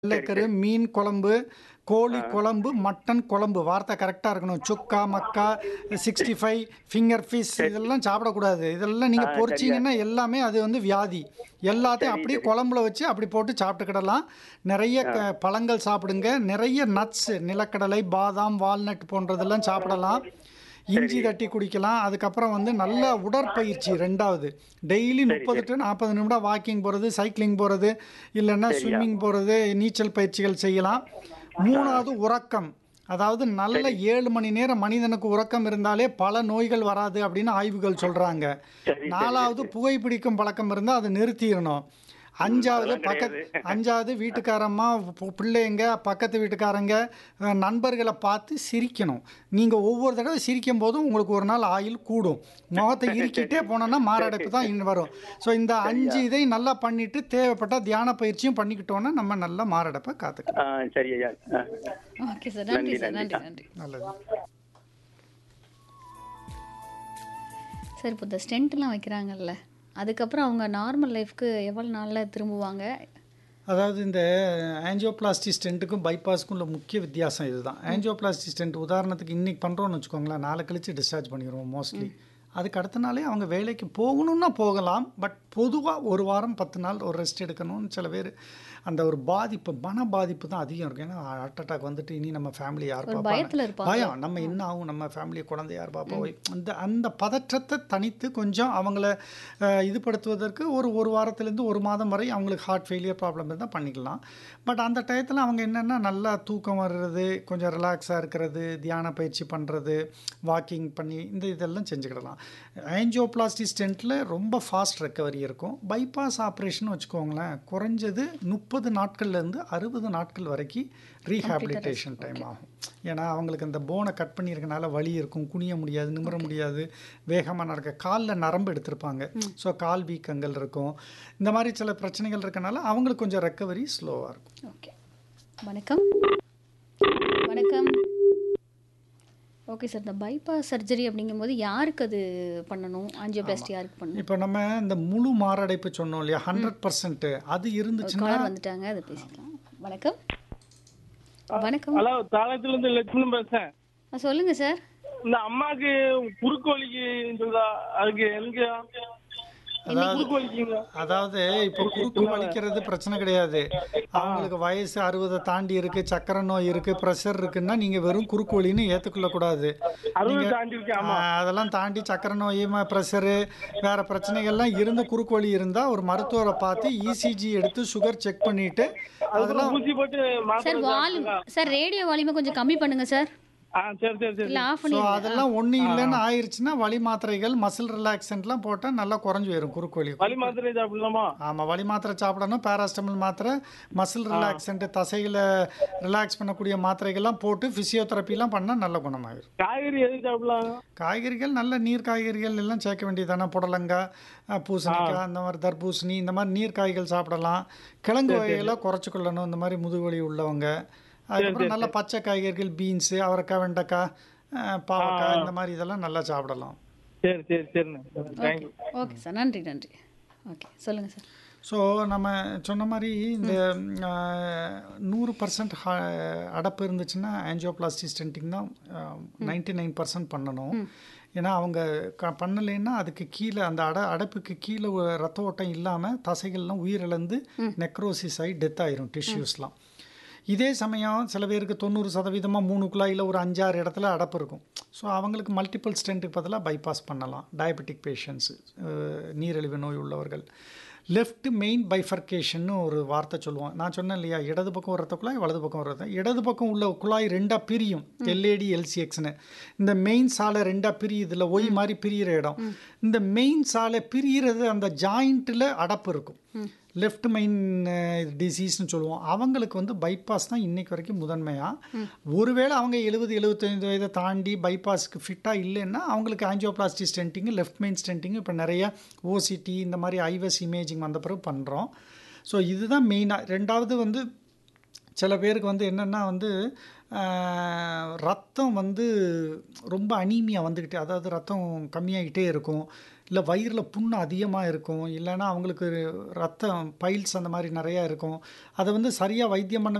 வெள்ளைக்கரு மீன் குழம்பு கோழி குழம்பு மட்டன் குழம்பு வார்த்தை கரெக்டாக இருக்கணும் சுக்கா மக்கா சிக்ஸ்டி ஃபைவ் ஃபிங்கர் ஃபிஷ் இதெல்லாம் சாப்பிடக்கூடாது இதெல்லாம் நீங்கள் பொரிச்சிங்கன்னா எல்லாமே அது வந்து வியாதி எல்லாத்தையும் அப்படியே குழம்புல வச்சு அப்படி போட்டு சாப்பிட்டுக்கிடலாம் நிறைய க- பழங்கள் சாப்பிடுங்க நிறைய நட்ஸ் நிலக்கடலை பாதாம் வால்நட் போன்றதெல்லாம் சாப்பிடலாம் இஞ்சி தட்டி குடிக்கலாம் அதுக்கப்புறம் வந்து நல்ல உடற்பயிற்சி ரெண்டாவது டெய்லி முப்பது டு நாற்பது நிமிடம் வாக்கிங் போகிறது சைக்கிளிங் போகிறது இல்லைன்னா ஸ்விம்மிங் போகிறது நீச்சல் பயிற்சிகள் செய்யலாம் மூணாவது உறக்கம் அதாவது நல்ல ஏழு மணி நேரம் மனிதனுக்கு உறக்கம் இருந்தாலே பல நோய்கள் வராது அப்படின்னு ஆய்வுகள் சொல்கிறாங்க சரி, நாலாவது புகைப்பிடிக்கும் பழக்கம் இருந்தால் அதை நிறுத்திடணும் அஞ்சாவது பக்க அஞ்சாவது வீட்டுக்காரம்மா பு- பிள்ளைங்க பக்கத்து வீட்டுக்காரங்க அஹ், நண்பர்களை பார்த்து சிரிக்கணும் நீங்கள் ஒவ்வொரு தடவை சிரிக்கும் போதும் உங்களுக்கு ஒரு நாள் ஆயுள் கூடும் முகத்தை இறுக்கிட்டே போனோன்னா மாரடைப்பு தான் இன்னும் வரும் ஸோ இந்த அஞ்சு இதை நல்லா பண்ணிட்டு தேவைப்பட்ட தியான பயிற்சியும் பண்ணிக்கிட்டோன்னா நம்ம நல்ல மாரடைப்பை காத்துக்கலாம் ஆ சரி ஐயா ஆ. ஓகே சார் நன்றி நன்றி, சார் நன்றி. நன்றி நன்றி நல்லது சார் இப்போ இந்த ஸ்டென்ட்லாம் வைக்கிறாங்கல்ல அதுக்கப்புறம் அவங்க நார்மல் லைஃப்க்கு எவ்வளோ நாளில் திரும்புவாங்க அதாவது இந்த ஆஞ்சியோபிளாஸ்டி ஸ்டென்ட்டுக்கும் பைபாஸ்க்கும் உள்ள முக்கிய வித்தியாசம் இதுதான் ஆஞ்சியோபிளாஸ்டி ஸ்டென்ட் உதாரணத்துக்கு இன்னைக்கு பண்ணுறோம்னு வச்சுக்கோங்களேன் நாளை கழிச்சு டிஸ்சார்ஜ் பண்ணிடுவோம் மோஸ்ட்லி அதுக்கு அடுத்த நாளே அவங்க வேலைக்கு போகணும்னா போகலாம் பட் பொதுவாக ஒரு வாரம் பத்து நாள் ஒரு ரெஸ்ட் எடுக்கணும்னு சில பேர் அந்த ஒரு பாதிப்பு மன பாதிப்பு தான் அதிகம் இருக்கும் ஏன்னா ஹார்ட் அட்டாக் வந்துட்டு இனி நம்ம ஃபேமிலி யார் ஒரு பார்ப்பாங்க பயத்தில் இருப்பாங்க பயம் நம்ம என்ன ஆகும் நம்ம ஃபேமிலி குழந்தை யார் பாப்பா போய் அந்த அந்த பதற்றத்தை தனித்து கொஞ்சம் அவங்கள அஹ், இதுபடுத்துவதற்கு ஒரு ஒரு வாரத்துலேருந்து ஒரு மாதம் வரை அவங்களுக்கு ஹார்ட் ஃபெயிலியர் ப்ராப்ளம் இருந்தால் பண்ணிக்கலாம் பட் அந்த டயத்தில் அவங்க என்னென்னா நல்லா தூக்கம் வர்றது கொஞ்சம் ரிலாக்ஸாக இருக்கிறது தியான பயிற்சி பண்ணுறது வாக்கிங் பண்ணி இந்த இதெல்லாம் செஞ்சுக்கிடலாம் ஆஞ்சியோபிளாஸ்டி ஸ்டென்ட்டில் ரொம்ப ஃபாஸ்ட் ரெக்கவரி இருக்கும் பைபாஸ் ஆப்ரேஷன் வச்சுக்கோங்களேன் குறைஞ்சது முப்பது நாட்கள்லேருந்து அறுபது நாட்கள் வரைக்கும் ரீஹாபிலிட்டேஷன் டைம் ஆகும் ஏன்னா அவங்களுக்கு அந்த போனை கட் பண்ணியிருக்கனால வலி இருக்கும் குனிய முடியாது நிமிர முடியாது வேகமாக நடக்க காலில் நரம்பு எடுத்திருப்பாங்க ஸோ கால் வீக்கங்கள் இருக்கும் இந்த மாதிரி சில பிரச்சனைகள் இருக்கனால அவங்களுக்கு கொஞ்சம் ரெக்கவரி ஸ்லோவாக இருக்கும் ஓகே வணக்கம் வணக்கம் ஓகே சார் இந்த பைபாஸ் சர்ஜரி அப்படிங்கும்போது யாருக்கு அது பண்ணணும் ஆஞ்சியோபிளாஸ்டி யாருக்கு பண்ணணும் இப்போ நம்ம இந்த முழு மாரடைப்பு சொன்னோம் இல்லையா ஹண்ட்ரட் பர்சன்ட் அது இருந்துச்சுன்னா காலர் வந்துட்டாங்க அதை பேசிக்கலாம் வணக்கம் வணக்கம் ஹலோ தாளத்துல இருந்து லட்சுமணன் பேசுறேன் ஆ, சொல்லுங்க சார் இந்த அம்மாக்கு குறுக்கு வலிக்கு சொல்லுதா அதுக்கு எங்க குறுக்கு வலிக்குங்க அதாவது இப்போ குறுக்கு வலிக்கிறது பிரச்சனை கிடையாது அவங்களுக்கு வயசு அறுபதை தாண்டி இருக்கு சக்கரை நோய் இருக்கு ப்ரெஷர் இருக்குன்னா நீங்க வெறும் குறுக்கு வலின்னு ஏத்துக்கொள்ள கூடாது அறுபது தாண்டி இருக்கு ஆமா ஆஹ், அதெல்லாம் தாண்டி சக்கரை நோய் ப்ரெஷரு வேற பிரச்சனைகள்லாம் இருந்து குறுக்கு வலி இருந்தா ஒரு மருத்துவரை பார்த்து இசிஜி எடுத்து சுகர் செக் பண்ணிட்டு அதுக்கு ஊசி போட்டு சார் மாத்திரை வால்யூம் சார் ரேடியோ வால்யூமை கொஞ்சம் கம்மி பண்ணுங்க சார் ஆ சரி சரி சரி இல்லை ஆஃப் ஸோ பண்ணிடுங்க அதெல்லாம் ஒண்ணு இல்லைன்னு ஆயிருச்சுன்னா வலி மாத்திரைகள் மசில் ரிலாக்ஸன்ட்லாம் போட்டால் நல்லா குறைஞ்சு போயிடும் குறுக்கு வலி வலி மாத்திரை சாப்பிடலாமா ஆமாம் வலி மாத்திரை சாப்பிடணும் பேராஸ்டமல் மாத்திரை மசில் ரிலாக்ஸன்ட் தசைகளை ரிலாக்ஸ் பண்ணக்கூடிய மாத்திரைகள்லாம் போட்டு ஃபிசியோதெரப்பிலாம் பண்ணால் நல்ல குணமாயிரும் காய்கறி எது சாப்பிடலாம் காய்கறிகள் நல்ல நீர் காய்கறிகள் எல்லாம் சேர்க்க வேண்டியதானே புடலங்காய் அஹ், பூசணிக்காய் இந்த மாதிரி தர்பூசணி இந்த மாதிரி நீர் காய்கள் சாப்பிடலாம் கிழங்கு வகைகளை குறைச்சிக்கொள்ளணும் இந்த மாதிரி முதுகுவலி உள்ளவங்க அதுக்கப்புறம் நல்ல பச்சை காய்கறிகள் பீன்ஸு அவரைக்காய் வெண்டைக்காய் அஹ், பாவக்காய் இந்த மாதிரி இதெல்லாம் நல்லா சாப்பிடலாம் சரி சரி சரிண்ணே தேங்க்யூ ஓகே சார் நன்றி நன்றி ஓகே சொல்லுங்க சார் ஸோ நம்ம சொன்ன மாதிரி இந்த நூறு பர்சன்ட் அடப்பு இருந்துச்சுன்னா ஆஞ்சியோபிளாஸ்டி ஸ்டென்டிங் தான் நைன்டி நைன் பர்சன்ட் பண்ணணும் ஏன்னா அவங்க க பண்ணலைன்னா அதுக்கு கீழே அந்த அட அடைப்புக்கு கீழே ஒரு ரத்த ஓட்டம் இல்லாமல் தசைகள்லாம் உயிரிழந்து நெக்ரோசிஸ் ஆகி டெத் ஆயிரும் டிஷ்யூஸ்லாம் இதே சமயம் சில பேருக்கு தொண்ணூறு சதவீதமாக மூணு குழாயில் ஒரு அஞ்சாறு இடத்துல அடப்பு இருக்கும் ஸோ அவங்களுக்கு மல்டிபிள் ஸ்டென்ட்டுக்கு பதிலாக பைபாஸ் பண்ணலாம் டயபெட்டிக் பேஷண்ட்ஸு நீரிழிவு நோய் உள்ளவர்கள் லெஃப்ட் மெயின் பைஃபர்கேஷன்னு ஒரு வார்த்தை சொல்லுவோம் நான் சொன்னேன் இல்லையா இடது பக்கம் ஒரு ரத்த குழாய் வலது பக்கம் ஒரு ரத்தம் இடது பக்கம் உள்ள குழாய் ரெண்டாக பிரியும் எல்ஏடி எல்சிஎக்ஸ்னு இந்த மெயின் சாலை ரெண்டாக பிரியுதுல ஒய் மாதிரி பிரியிற இடம் இந்த மெயின் சாலை பிரியிறது அந்த ஜாயிண்ட்டில் அடப்பு இருக்கும் லெஃப்ட் மெயின் டிசீஸ்னு சொல்லுவோம் அவங்களுக்கு வந்து பைபாஸ் தான் இன்னைக்கு வரைக்கும் முதன்மையாக ஒருவேளை அவங்க எழுபது எழுபத்தைந்து வயதை தாண்டி பைபாஸ்க்கு ஃபிட்டாக இல்லைன்னா அவங்களுக்கு ஆஞ்சியோபிளாஸ்டி ஸ்டென்ட்டிங்கு லெஃப்ட் மெயின் ஸ்டென்ட்டிங்கு இப்போ நிறைய ஓசிடி இந்த மாதிரி ஐவஸ் இமேஜிங் வந்த பிறகு பண்ணுறோம் ஸோ இதுதான் மெயினாக ரெண்டாவது வந்து சில பேருக்கு வந்து என்னென்னா வந்து ஆஹ், ரத்தம் வந்து ரொம்ப அனீமியா வந்துக்கிட்டே அதாவது ரத்தம் கம்மியாகிட்டே இருக்கும் இல்லை வயிறில் புண்ணு அதிகமாக இருக்கும் இல்லைன்னா அவங்களுக்கு ரத்தம் பைல்ஸ் அந்த மாதிரி நிறையா இருக்கும் அதை வந்து சரியாக வைத்தியம் பண்ண